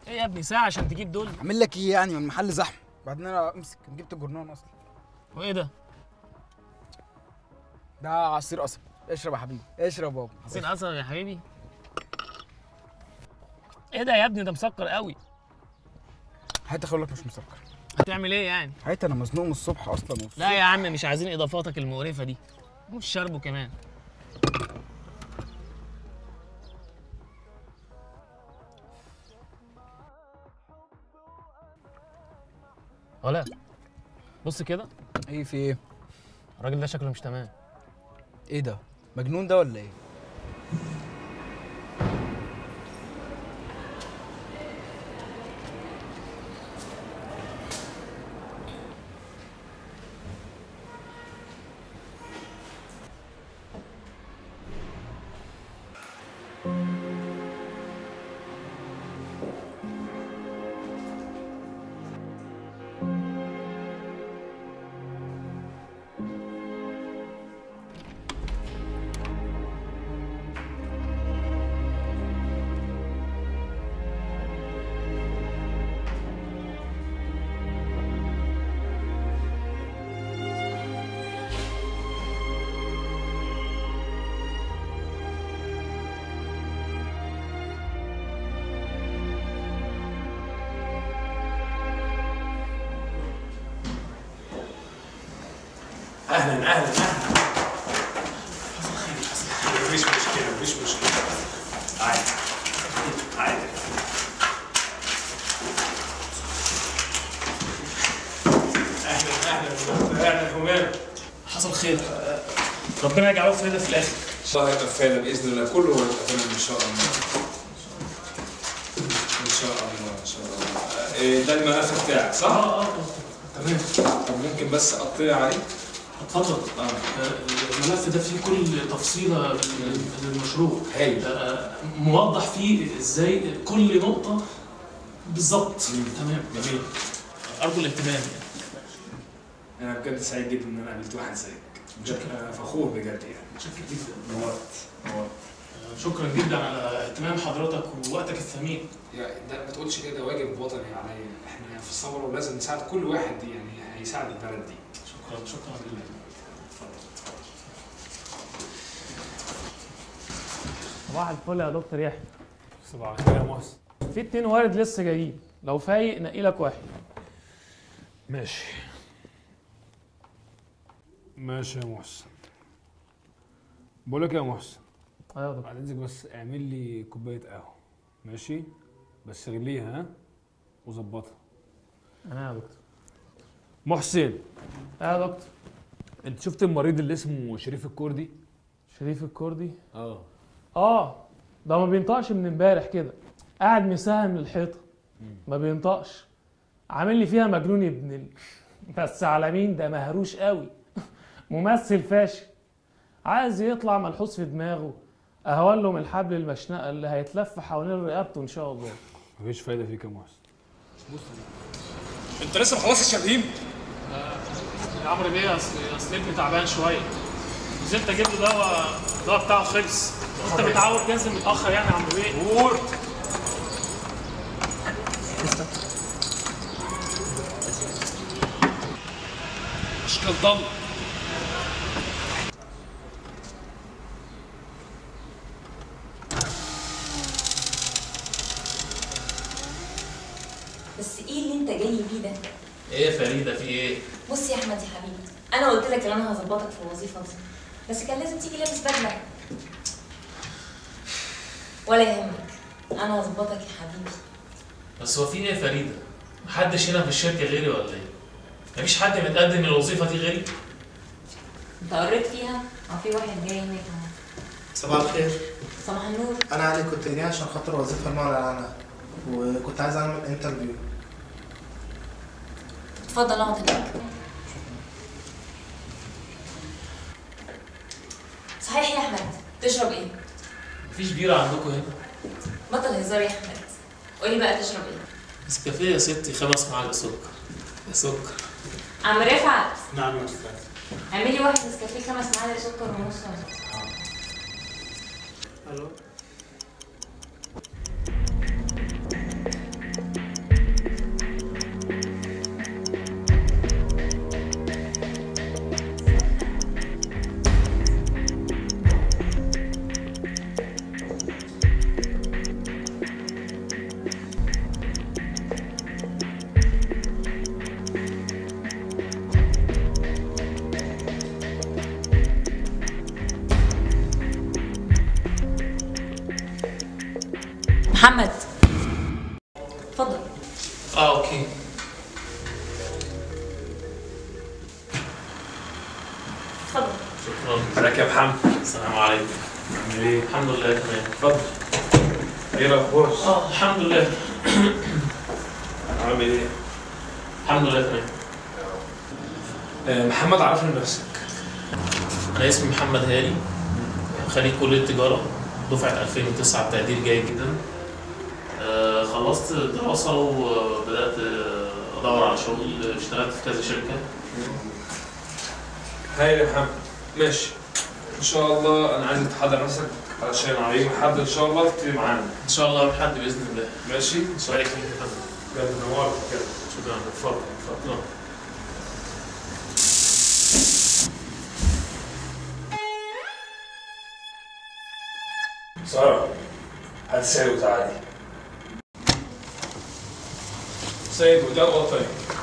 ايه يا ابني ساعه عشان تجيب دول اعمل لك ايه يعني من محل زحمه بعدين انا امسك جبت الجرنان اصلا وايه ده ده عصير قصب اشرب يا حبيبي اشرب يابا عصير قصب يا حبيبي ايه ده يا ابني ده مسكر قوي هات اقول لك مش مسكر هتعمل ايه يعني هات انا مزنوق من الصبح اصلا والصبح. لا يا عم مش عايزين اضافاتك المقرفه دي مش شربه كمان ولا بص كده ايه في ايه الراجل ده شكله مش تمام ايه ده مجنون ده ولا ايه اهلا اهلا اهلا مفيش مشكله مفيش مشكله عادي عادي اهلا اهلا اهلا همام حصل خير ربنا يجعله فايده في الاخر الله يبقى فعلا باذن الله كله هيبقى تمام ان شاء الله ان شاء الله ان شاء الله إيه ده الملف بتاعك صح؟ اه اه تمام طب ممكن بس اقطع عليه؟ اتفضل اه الملف ده فيه كل تفصيلة للمشروع هايل آه، موضح فيه ازاي كل نقطة بالظبط تمام جميل ارجو الانتباه يعني. انا بجد سعيد جدا ان انا قابلت واحد زيك بجد انا فخور بجد يعني شكرا جدا نورت نورت آه، شكرا جدا على اهتمام حضرتك ووقتك الثمين يا ده ما تقولش كده واجب وطني عليا احنا في الثوره ولازم نساعد كل واحد يعني هيساعد البلد دي شكرا شكرا جدا صباح الفل يا دكتور يحيى صباح الخير يا محسن في اتنين وارد لسه جايين لو فايق نقي لك واحد ماشي ماشي يا محسن بقول لك يا محسن ايوه يا دكتور بعد اذنك بس اعمل لي كوبايه قهوه ماشي بس غليها ها وظبطها انا يا دكتور محسن ايوه يا دكتور انت شفت المريض اللي اسمه شريف الكردي شريف الكردي اه اه ده ما بينطقش من امبارح كده قاعد مساهم للحيطه ما بينطقش عامل لي فيها مجنون ابن ال... بس على مين ده مهروش قوي ممثل فاشل عايز يطلع ملحوظ في دماغه اهون له من الحبل المشنقه اللي هيتلف حوالين رقبته ان شاء الله مفيش فايده فيك يا محسن انت لسه مخلص الشريم؟ يا عمرو بيه اصل اصل ابني تعبان شوية نزلت اجيب له دواء الدواء بتاعه خلص انت متعود تنزل متأخر يعني يا عمرو بيه قول اشكال ضل بس ايه اللي انت جاي بيه ده؟ ايه يا فريدة في ايه؟ بص يا احمد يا حبيبي انا قلت لك ان انا هظبطك في الوظيفه دي بس كان لازم تيجي لابس بدله ولا يهمك انا هظبطك يا حبيبي بس هو في ايه يا فريدة؟ محدش هنا في الشركة غيري ولا ايه؟ مفيش حد متقدم للوظيفة دي غيري؟ انت قريت فيها او في واحد جاي هناك اهو صباح الخير صباح النور انا علي كنت جاي عشان خاطر وظيفه المعلن عنها وكنت عايز اعمل انترفيو اتفضل اقعد هناك صحيح يا احمد تشرب ايه مفيش بيرة عندكم هنا؟ بطل هزار يا احمد قولي بقى تشرب ايه نسكافيه يا ستي خمس معالق سكر يا سكر عم رفعت نعم يا استاذ اعملي واحد نسكافيه خمس معالق سكر ونص الو محمد اتفضل اه اوكي اتفضل شكرا ازيك يا محمد السلام عليكم عامل ايه الحمد لله تمام اتفضل ايه الاخبار اه الحمد لله عامل ايه الحمد لله تمام محمد عرفني بنفسك انا اسمي محمد هاني خريج كليه تجاره دفعه 2009 بتقدير جيد جدا آه، خلصت دراسه وبدات آه، ادور على شغل اشتغلت في كذا شركه هاي يا محمد ماشي ان شاء الله انا عايزك تحضر نفسك علشان على يوم الاحد ان شاء الله تبتدي معانا ان شاء الله يوم الاحد باذن الله ماشي سؤالك فيك يا فندم بجد نورت كده شكرا اتفضل اتفضل سارة هات سيد وتعالي سيد وده غلطان